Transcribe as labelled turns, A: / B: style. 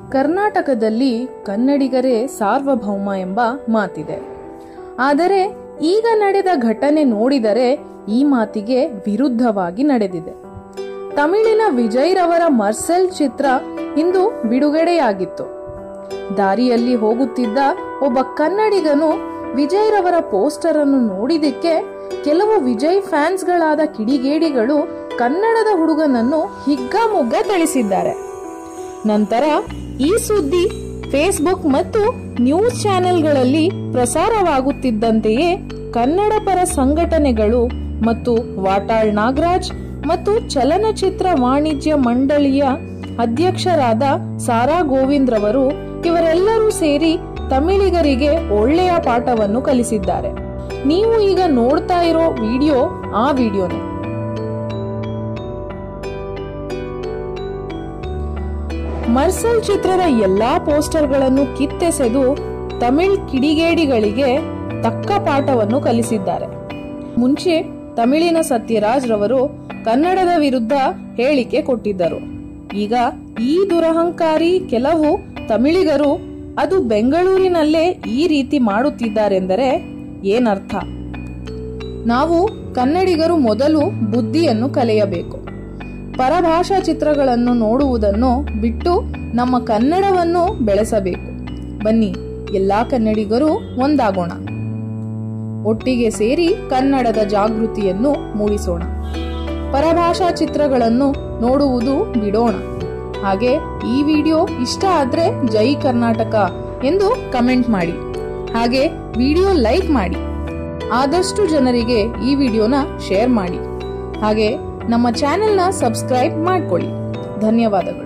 A: ಕರ್ನಾಟಕದಲ್ಲಿ ಕನ್ನಡಿಗರೇ ಸಾರ್ವಭೌಮ ಎಂಬ ಮಾತಿದೆ ಆದರೆ ಈಗ ನಡೆದ ಘಟನೆ ನೋಡಿದರೆ ಈ ಮಾತಿಗೆ ವಿರುದ್ಧವಾಗಿ ನಡೆದಿದೆ ತಮಿಳಿನ ವಿಜಯ್ರವರ ಮರ್ಸೆಲ್ ಚಿತ್ರ ಇಂದು ಬಿಡುಗಡೆಯಾಗಿತ್ತು ದಾರಿಯಲ್ಲಿ ಹೋಗುತ್ತಿದ್ದ ಒಬ್ಬ ಕನ್ನಡಿಗನು ವಿಜಯ್ರವರ ಪೋಸ್ಟರ್ ಅನ್ನು ನೋಡಿದಕ್ಕೆ ಕೆಲವು ವಿಜಯ್ ಫ್ಯಾನ್ಸ್ಗಳಾದ ಕಿಡಿಗೇಡಿಗಳು ಕನ್ನಡದ ಹುಡುಗನನ್ನು ಹಿಗ್ಗಾಮುಗ್ಗ ತಿಳಿಸಿದ್ದಾರೆ ನಂತರ ಈ ಸುದ್ದಿ ಫೇಸ್ಬುಕ್ ಮತ್ತು ನ್ಯೂಸ್ ಚಾನೆಲ್ಗಳಲ್ಲಿ ಪ್ರಸಾರವಾಗುತ್ತಿದ್ದಂತೆಯೇ ಕನ್ನಡ ಪರ ಸಂಘಟನೆಗಳು ಮತ್ತು ವಾಟಾಳ್ ನಾಗರಾಜ್ ಮತ್ತು ಚಲನಚಿತ್ರ ವಾಣಿಜ್ಯ ಮಂಡಳಿಯ ಅಧ್ಯಕ್ಷರಾದ ಸಾರಾ ಗೋವಿಂದ್ ರವರು ಇವರೆಲ್ಲರೂ ಸೇರಿ ತಮಿಳಿಗರಿಗೆ ಒಳ್ಳೆಯ ಪಾಠವನ್ನು ಕಲಿಸಿದ್ದಾರೆ ನೀವು ಈಗ ನೋಡ್ತಾ ಇರೋ ವಿಡಿಯೋ ಆ ವಿಡಿಯೋನೇ ಮರ್ಸಲ್ ಚಿತ್ರದ ಎಲ್ಲಾ ಪೋಸ್ಟರ್ಗಳನ್ನು ಕಿತ್ತೆಸೆದು ತಮಿಳ್ ಕಿಡಿಗೇಡಿಗಳಿಗೆ ತಕ್ಕ ಪಾಠವನ್ನು ಕಲಿಸಿದ್ದಾರೆ ಮುಂಚೆ ತಮಿಳಿನ ಸತ್ಯರಾಜ್ ರವರು ಕನ್ನಡದ ವಿರುದ್ಧ ಹೇಳಿಕೆ ಕೊಟ್ಟಿದ್ದರು ಈಗ ಈ ದುರಹಂಕಾರಿ ಕೆಲವು ತಮಿಳಿಗರು ಅದು ಬೆಂಗಳೂರಿನಲ್ಲೇ ಈ ರೀತಿ ಮಾಡುತ್ತಿದ್ದಾರೆಂದರೆ ಏನರ್ಥ ನಾವು ಕನ್ನಡಿಗರು ಮೊದಲು ಬುದ್ಧಿಯನ್ನು ಕಲಿಯಬೇಕು ಪರಭಾಷಾ ಚಿತ್ರಗಳನ್ನು ನೋಡುವುದನ್ನು ಬಿಟ್ಟು ನಮ್ಮ ಕನ್ನಡವನ್ನು ಬೆಳೆಸಬೇಕು ಬನ್ನಿ ಎಲ್ಲಾ ಕನ್ನಡಿಗರು ಒಂದಾಗೋಣ ಒಟ್ಟಿಗೆ ಸೇರಿ ಕನ್ನಡದ ಜಾಗೃತಿಯನ್ನು ಮೂಡಿಸೋಣ ಪರಭಾಷಾ ಚಿತ್ರಗಳನ್ನು ನೋಡುವುದು ಬಿಡೋಣ ಹಾಗೆ ಈ ವಿಡಿಯೋ ಇಷ್ಟ ಆದ್ರೆ ಜೈ ಕರ್ನಾಟಕ ಎಂದು ಕಮೆಂಟ್ ಮಾಡಿ ಹಾಗೆ ವಿಡಿಯೋ ಲೈಕ್ ಮಾಡಿ ಆದಷ್ಟು ಜನರಿಗೆ ಈ ವಿಡಿಯೋನ ಶೇರ್ ಮಾಡಿ ಹಾಗೆ ನಮ್ಮ ಚಾನೆಲ್ನ ಸಬ್ಸ್ಕ್ರೈಬ್ ಮಾಡ್ಕೊಳ್ಳಿ ಧನ್ಯವಾದಗಳು